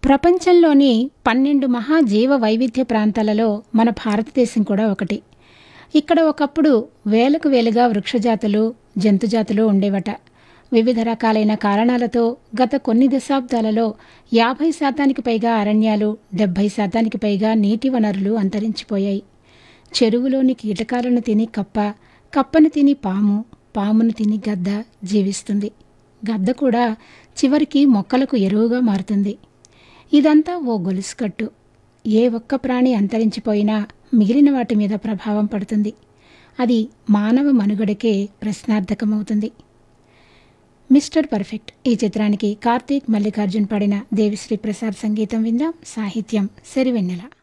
ప్రపంచంలోని పన్నెండు మహా జీవ వైవిధ్య ప్రాంతాలలో మన భారతదేశం కూడా ఒకటి ఇక్కడ ఒకప్పుడు వేలకు వేలుగా వృక్షజాతులు జంతుజాతులు ఉండేవట వివిధ రకాలైన కారణాలతో గత కొన్ని దశాబ్దాలలో యాభై శాతానికి పైగా అరణ్యాలు డెబ్భై శాతానికి పైగా నీటి వనరులు అంతరించిపోయాయి చెరువులోని కీటకాలను తిని కప్ప కప్పను తిని పాము పామును తిని గద్ద జీవిస్తుంది గద్ద కూడా చివరికి మొక్కలకు ఎరువుగా మారుతుంది ఇదంతా ఓ గొలుసుకట్టు ఏ ఒక్క ప్రాణి అంతరించిపోయినా మిగిలిన వాటి మీద ప్రభావం పడుతుంది అది మానవ మనుగడకే ప్రశ్నార్థకమవుతుంది మిస్టర్ పర్ఫెక్ట్ ఈ చిత్రానికి కార్తీక్ మల్లికార్జున్ పాడిన దేవిశ్రీ ప్రసాద్ సంగీతం విందాం సాహిత్యం సెరివెన్నెల